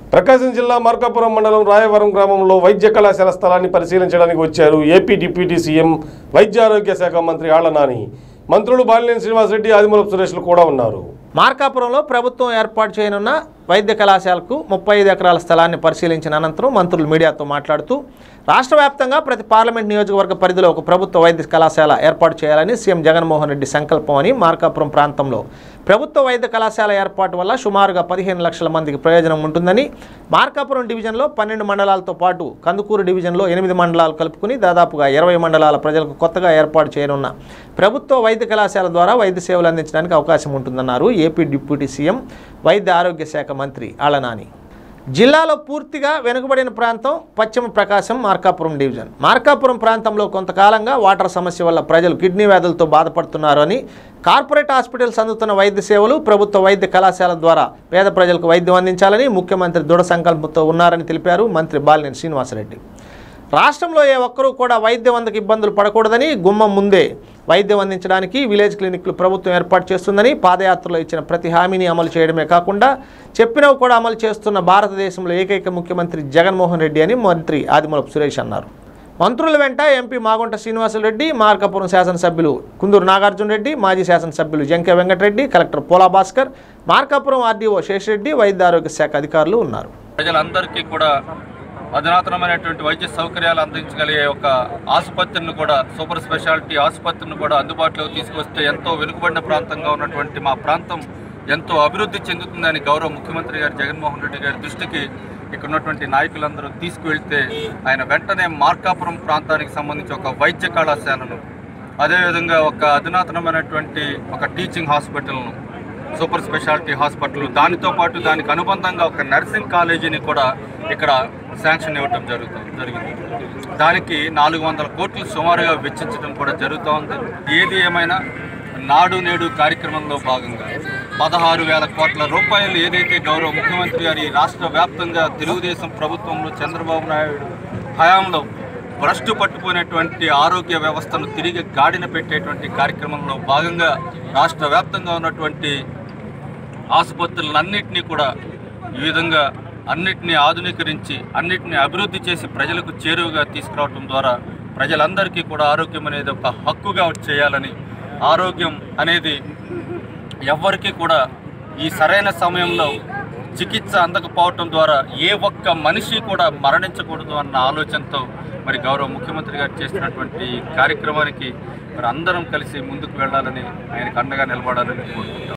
ప్రకాశం జిల్లా మార్కాపురం మండలం రాయవరం గ్రామంలో వైద్య కళాశాల స్థలాన్ని పరిశీలించడానికి వచ్చారు ఏపీ డిప్యూటీ సీఎం వైద్య ఆరోగ్య శాఖ మంత్రి ఆళ్ల నాని మంత్రులు బాలినేని శ్రీనివాసరెడ్డి ఆదిమూలపు సురేష్లు కూడా ఉన్నారు మార్కాపురంలో ప్రభుత్వం ఏర్పాటు చేయనున్న వైద్య కళాశాలకు ముప్పై ఐదు ఎకరాల స్థలాన్ని పరిశీలించిన అనంతరం మంత్రులు మీడియాతో మాట్లాడుతూ రాష్ట్ర వ్యాప్తంగా ప్రతి పార్లమెంట్ నియోజకవర్గ పరిధిలో ఒక ప్రభుత్వ వైద్య కళాశాల ఏర్పాటు చేయాలని సీఎం జగన్మోహన్ రెడ్డి సంకల్పం అని మార్కాపురం ప్రాంతంలో ప్రభుత్వ వైద్య కళాశాల ఏర్పాటు వల్ల సుమారుగా పదిహేను లక్షల మందికి ప్రయోజనం ఉంటుందని మార్కాపురం డివిజన్లో పన్నెండు మండలాలతో పాటు కందుకూరు డివిజన్లో ఎనిమిది మండలాలు కలుపుకుని దాదాపుగా ఇరవై మండలాల ప్రజలకు కొత్తగా ఏర్పాటు చేయనున్న ప్రభుత్వ వైద్య కళాశాల ద్వారా వైద్య సేవలు అందించడానికి అవకాశం ఉంటుందన్నారు ఏపీ డిప్యూటీ సీఎం వైద్య ఆరోగ్య శాఖ మంత్రి ఆళ్లనాని జిల్లాలో పూర్తిగా వెనుకబడిన ప్రాంతం పశ్చిమ ప్రకాశం మార్కాపురం డివిజన్ మార్కాపురం ప్రాంతంలో కొంతకాలంగా వాటర్ సమస్య వల్ల ప్రజలు కిడ్నీ వ్యాధులతో బాధపడుతున్నారు అని కార్పొరేట్ హాస్పిటల్స్ అందుతున్న వైద్య సేవలు ప్రభుత్వ వైద్య కళాశాల ద్వారా పేద ప్రజలకు వైద్యం అందించాలని ముఖ్యమంత్రి దృఢ సంకల్పంతో ఉన్నారని తెలిపారు మంత్రి బాలినేని శ్రీనివాసరెడ్డి రాష్ట్రంలో ఏ ఒక్కరూ కూడా వైద్యం అందుకు ఇబ్బందులు పడకూడదని గుమ్మం ముందే వైద్యం అందించడానికి విలేజ్ క్లినిక్లు ప్రభుత్వం ఏర్పాటు చేస్తుందని పాదయాత్రలో ఇచ్చిన ప్రతి హామీని అమలు చేయడమే కాకుండా చెప్పినవి కూడా అమలు చేస్తున్న భారతదేశంలో ఏకైక ముఖ్యమంత్రి జగన్మోహన్ రెడ్డి అని మంత్రి ఆదిమూలపు సురేష్ అన్నారు మంత్రుల వెంట ఎంపీ మాగుంట శ్రీనివాసరెడ్డి మార్కాపురం శాసనసభ్యులు కుందూరు నాగార్జున రెడ్డి మాజీ శాసనసభ్యులు జంకే వెంకటరెడ్డి కలెక్టర్ పోలా భాస్కర్ మార్కాపురం ఆర్డీఓ శేషరెడ్డి వైద్య ఆరోగ్య శాఖ అధికారులు ఉన్నారు ప్రజలందరికీ కూడా అధునాతనమైనటువంటి వైద్య సౌకర్యాలు అందించగలిగే ఒక ఆసుపత్రిని కూడా సూపర్ స్పెషాలిటీ ఆసుపత్రిని కూడా అందుబాటులోకి తీసుకొస్తే ఎంతో వెనుకబడిన ప్రాంతంగా ఉన్నటువంటి మా ప్రాంతం ఎంతో అభివృద్ధి చెందుతుందని గౌరవ ముఖ్యమంత్రి గారు జగన్మోహన్ రెడ్డి గారి దృష్టికి ఇక్కడ ఉన్నటువంటి నాయకులందరూ తీసుకువెళ్తే ఆయన వెంటనే మార్కాపురం ప్రాంతానికి సంబంధించి ఒక వైద్య కళాశాలను అదేవిధంగా ఒక అధునాతనమైనటువంటి ఒక టీచింగ్ హాస్పిటల్ను సూపర్ స్పెషాలిటీ హాస్పిటల్ దానితో పాటు దానికి అనుబంధంగా ఒక నర్సింగ్ కాలేజీని కూడా ఇక్కడ శాంక్షన్ ఇవ్వటం జరుగుతుంది జరిగింది దానికి నాలుగు వందల కోట్లు సుమారుగా వెచ్చించడం కూడా జరుగుతూ ఉంది ఏది ఏమైనా నాడు నేడు కార్యక్రమంలో భాగంగా పదహారు వేల కోట్ల రూపాయలు ఏదైతే గౌరవ ముఖ్యమంత్రి గారి రాష్ట్ర వ్యాప్తంగా తెలుగుదేశం ప్రభుత్వంలో చంద్రబాబు నాయుడు హయాంలో భ్రష్టు పట్టుకునేటువంటి ఆరోగ్య వ్యవస్థను తిరిగి గాడిన పెట్టేటువంటి కార్యక్రమంలో భాగంగా రాష్ట్ర వ్యాప్తంగా ఉన్నటువంటి ఆసుపత్రులన్నింటినీ కూడా ఈ విధంగా అన్నిటినీ ఆధునీకరించి అన్నిటినీ అభివృద్ధి చేసి ప్రజలకు చేరువగా తీసుకురావడం ద్వారా ప్రజలందరికీ కూడా ఆరోగ్యం అనేది ఒక హక్కుగా చేయాలని ఆరోగ్యం అనేది ఎవ్వరికీ కూడా ఈ సరైన సమయంలో చికిత్స అందకపోవటం ద్వారా ఏ ఒక్క మనిషి కూడా మరణించకూడదు అన్న ఆలోచనతో మరి గౌరవ ముఖ్యమంత్రి గారు చేసినటువంటి ఈ కార్యక్రమానికి మరి అందరం కలిసి ముందుకు వెళ్ళాలని ఆయనకు అండగా నిలబడాలని కోరుకుంటాం